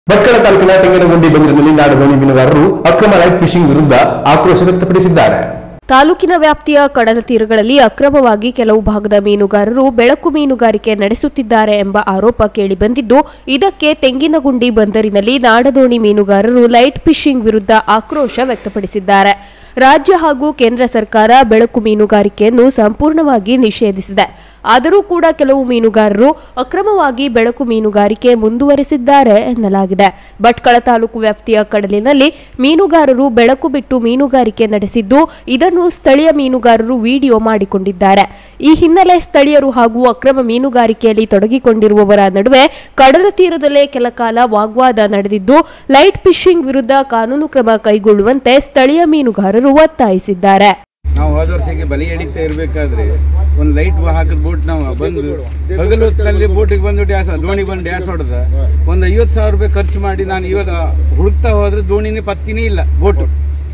ಭಟ್ಕಳ ತಾಲೂಕಿನ ತೆಂಗಿನಗುಂಡಿ ಬಂದರಿನಲ್ಲಿ ನಾಡದೋಣಿ ಮೀನುಗಾರರು ಅಕ್ರಮ ಲೈಟ್ ಫಿಶಿಂಗ್ ವಿರುದ್ಧ ಆಕ್ರೋಶ ವ್ಯಕ್ತಪಡಿಸಿದ್ದಾರೆ ತಾಲೂಕಿನ ವ್ಯಾಪ್ತಿಯ ಕಡಲ ತೀರಗಳಲ್ಲಿ ಅಕ್ರಮವಾಗಿ ಕೆಲವು ಭಾಗದ ಮೀನುಗಾರರು ಬೆಳಕು ಮೀನುಗಾರಿಕೆ ನಡೆಸುತ್ತಿದ್ದಾರೆ ಎಂಬ ಆರೋಪ ಕೇಳಿಬಂದಿದ್ದು ಇದಕ್ಕೆ ತೆಂಗಿನಗುಂಡಿ ಬಂದರಿನಲ್ಲಿ ನಾಡದೋಣಿ ಮೀನುಗಾರರು ಲೈಟ್ ಫಿಶಿಂಗ್ ವಿರುದ್ಧ ಆಕ್ರೋಶ ವ್ಯಕ್ತಪಡಿಸಿದ್ದಾರೆ ರಾಜ್ಯ ಹಾಗೂ ಕೇಂದ್ರ ಸರ್ಕಾರ ಬೆಳಕು ಮೀನುಗಾರಿಕೆಯನ್ನು ಸಂಪೂರ್ಣವಾಗಿ ನಿಷೇಧಿಸಿದೆ ಆದರೂ ಕೂಡ ಕೆಲವು ಮೀನುಗಾರರು ಅಕ್ರಮವಾಗಿ ಬೆಳಕು ಮೀನುಗಾರಿಕೆ ಮುಂದುವರೆಸಿದ್ದಾರೆ ಎನ್ನಲಾಗಿದೆ ಭಟ್ಕಳ ತಾಲೂಕು ವ್ಯಾಪ್ತಿಯ ಕಡಲಿನಲ್ಲಿ ಮೀನುಗಾರರು ಬೆಳಕು ಬಿಟ್ಟು ಮೀನುಗಾರಿಕೆ ನಡೆಸಿದ್ದು ಇದನ್ನು ಸ್ಥಳೀಯ ಮೀನುಗಾರರು ವಿಡಿಯೋ ಮಾಡಿಕೊಂಡಿದ್ದಾರೆ ಈ ಹಿನ್ನೆಲೆ ಸ್ಥಳೀಯರು ಹಾಗೂ ಅಕ್ರಮ ಮೀನುಗಾರಿಕೆಯಲ್ಲಿ ತೊಡಗಿಕೊಂಡಿರುವವರ ನಡುವೆ ಕಡಲ ತೀರದಲ್ಲೇ ಕೆಲ ಕಾಲ ವಾಗ್ವಾದ ನಡೆದಿದ್ದು ಲೈಟ್ ಫಿಶಿಂಗ್ ವಿರುದ್ಧ ಕಾನೂನು ಕ್ರಮ ಕೈಗೊಳ್ಳುವಂತೆ ಸ್ಥಳೀಯ ಮೀನುಗಾರರು ಒತ್ತಾಯಿಸಿದ್ದಾರೆ ನಾವು ಹೋದ ವರ್ಷಕ್ಕೆ ಬಲಿ ಎಳಿತಾ ಇರಬೇಕಾದ್ರೆ ಒಂದು ಲೈಟ್ ಹಾಕಿದ ಬೋಟ್ ನಾವು ಬಂದು ಹಗಲು ಹೊತ್ತಲ್ಲಿ ಬೋಟಿಗೆ ಬಂದು ಡ್ಯಾಸ್ ದೋಣಿಗೆ ಬಂದು ಡ್ಯಾಸ್ ಹೊಡೆದ ಒಂದು ಐವತ್ತು ಸಾವಿರ ರೂಪಾಯಿ ಖರ್ಚು ಮಾಡಿ ನಾನು ಇವಾಗ ಹುಡುಕ್ತಾ ಹೋದ್ರೆ ದೋಣಿನೇ ಪತ್ತಿನೇ ಇಲ್ಲ ಬೋಟು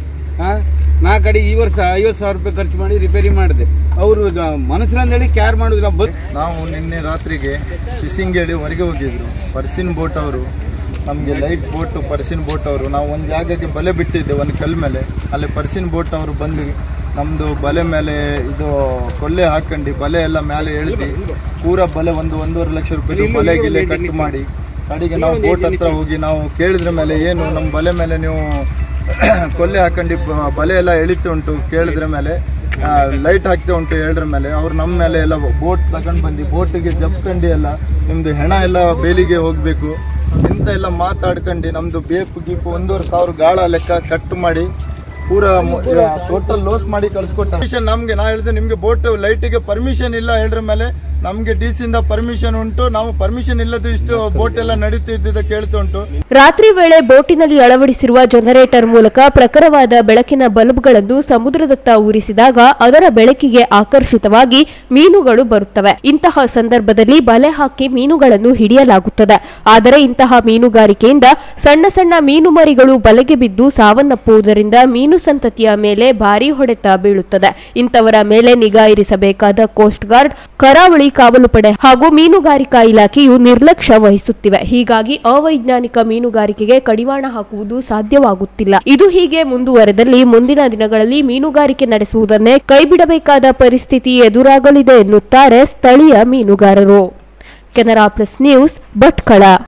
ಹಾಂ ನಾ ಕಡೆ ಈ ವರ್ಷ ಐವತ್ತು ಸಾವಿರ ರೂಪಾಯಿ ಖರ್ಚು ಮಾಡಿ ರಿಪೇರಿ ಮಾಡಿದೆ ಅವರು ಮನಸ್ಸಿನಂದೇಳಿ ಕ್ಯಾರ್ ಮಾಡೋದಿಲ್ಲ ಬಸ್ ನಾವು ನಿನ್ನೆ ರಾತ್ರಿಗೆ ಫಿಶಿಂಗ್ ಹೇಳಿ ಹೊರಗೆ ಹೋಗಿದ್ರು ಪರ್ಸಿನ್ ಬೋಟ್ ಅವರು ನಮಗೆ ಲೈಟ್ ಬೋಟು ಪರ್ಸಿನ್ ಬೋಟ್ ಅವರು ನಾವು ಒಂದು ಜಾಗಕ್ಕೆ ಬಲೆ ಬಿಟ್ಟಿದ್ದೆ ಒಂದು ಕಲ್ ಮೇಲೆ ಅಲ್ಲಿ ಪರ್ಸಿನ್ ಬೋಟ್ ಅವರು ಬಂದು ನಮ್ಮದು ಬಲೆ ಮೇಲೆ ಇದು ಕೊಲ್ಲೆ ಹಾಕೊಂಡು ಬಲೆ ಎಲ್ಲ ಮೇಲೆ ಎಳ್ದು ಪೂರ ಬಲೆ ಒಂದು ಒಂದೂವರೆ ಲಕ್ಷ ರೂಪಾಯಿ ಬಲೆ ಗಿಲೆ ಕಟ್ ಮಾಡಿ ಕಡೆಗೆ ನಾವು ಬೋಟ್ ಹತ್ರ ಹೋಗಿ ನಾವು ಕೇಳಿದ್ರ ಮೇಲೆ ಏನು ನಮ್ಮ ಬಲೆ ಮೇಲೆ ನೀವು ಕೊಲ್ಲೆ ಹಾಕೊಂಡು ಬ- ಬಲೆ ಎಲ್ಲ ಎಳಿತು ಉಂಟು ಕೇಳಿದ್ರ ಮೇಲೆ ಲೈಟ್ ಹಾಕ್ತಾ ಉಂಟು ಹೇಳಿದ್ರ ಮೇಲೆ ಅವ್ರು ನಮ್ಮ ಮೇಲೆ ಎಲ್ಲ ಬೋಟ್ ತಗೊಂಡು ಬಂದು ಬೋಟಿಗೆ ಜಪ್ಕಂಡು ಎಲ್ಲ ನಿಮ್ದು ಹೆಣ ಎಲ್ಲ ಬೇಲಿಗೆ ಹೋಗಬೇಕು ಇಂಥ ಎಲ್ಲ ಮಾತಾಡ್ಕೊಂಡು ನಮ್ದು ಬೇಪು ಗೀಪು ಒಂದೂವರೆ ಸಾವಿರ ಗಾಳ ಲೆಕ್ಕ ಕಟ್ ಮಾಡಿ ಪೂರ ಟೋಟಲ್ ಲೋಸ್ ಮಾಡಿ ಕಳ್ಸಿಕೊಟ್ಟ ಪರ್ಮಿಷನ್ ನಮ್ಗೆ ನಾ ಹೇಳಿದೆ ನಿಮ್ಗೆ ಬೋಟ್ ಲೈಟಿಗೆ ಪರ್ಮಿಷನ್ ಇಲ್ಲ ಹೇಳಿದ್ರ ಮೇಲೆ ನಮ್ಗೆ ಡಿ ಸಿಯಿಂದ ಪರ್ಮಿಷನ್ ಉಂಟು ನಾವು ಪರ್ಮಿಷನ್ ಇಲ್ಲದ ಇಷ್ಟು ಬೋಟ್ ಎಲ್ಲ ನಡೀತಿದ್ದ ಕೇಳ್ತಾ ಉಂಟು ರಾತ್ರಿ ವೇಳೆ ಬೋಟಿನಲ್ಲಿ ಅಳವಡಿಸಿರುವ ಜನರೇಟರ್ ಮೂಲಕ ಪ್ರಖರವಾದ ಬೆಳಕಿನ ಬಲ್ಬ್ಗಳನ್ನು ಸಮುದ್ರದತ್ತ ಉರಿಸಿದಾಗ ಅದರ ಬೆಳಕಿಗೆ ಆಕರ್ಷಿತವಾಗಿ ಮೀನುಗಳು ಬರುತ್ತವೆ ಇಂತಹ ಸಂದರ್ಭದಲ್ಲಿ ಬಲೆ ಹಾಕಿ ಮೀನುಗಳನ್ನು ಹಿಡಿಯಲಾಗುತ್ತದೆ ಆದರೆ ಇಂತಹ ಮೀನುಗಾರಿಕೆಯಿಂದ ಸಣ್ಣ ಸಣ್ಣ ಮೀನು ಮರಿಗಳು ಬಲೆಗೆ ಬಿದ್ದು ಸಾವನ್ನಪ್ಪುವುದರಿಂದ ಮೀನು ಸಂತತಿಯ ಮೇಲೆ ಭಾರೀ ಹೊಡೆತ ಬೀಳುತ್ತದೆ ಇಂಥವರ ಮೇಲೆ ನಿಗಾ ಇರಿಸಬೇಕಾದ ಕೋಸ್ಟ್ ಗಾರ್ಡ್ ಕರಾವಳಿ ಕಾವಲು ಪಡೆ ಹಾಗೂ ಮೀನುಗಾರಿಕಾ ಇಲಾಖೆಯು ನಿರ್ಲಕ್ಷ್ಯ ವಹಿಸುತ್ತಿವೆ ಹೀಗಾಗಿ ಅವೈಜ್ಞಾನಿಕ ಮೀನುಗಾರಿಕೆಗೆ ಕಡಿವಾಣ ಹಾಕುವುದು ಸಾಧ್ಯವಾಗುತ್ತಿಲ್ಲ ಇದು ಹೀಗೆ ಮುಂದುವರೆದಲ್ಲಿ ಮುಂದಿನ ದಿನಗಳಲ್ಲಿ ಮೀನುಗಾರಿಕೆ ನಡೆಸುವುದನ್ನೇ ಕೈಬಿಡಬೇಕಾದ ಪರಿಸ್ಥಿತಿ ಎದುರಾಗಲಿದೆ ಎನ್ನುತ್ತಾರೆ ಸ್ಥಳೀಯ ಮೀನುಗಾರರು ಕೆನರಾ ಪ್ಲಸ್ ನ್ಯೂಸ್ ಭಟ್ಕಳ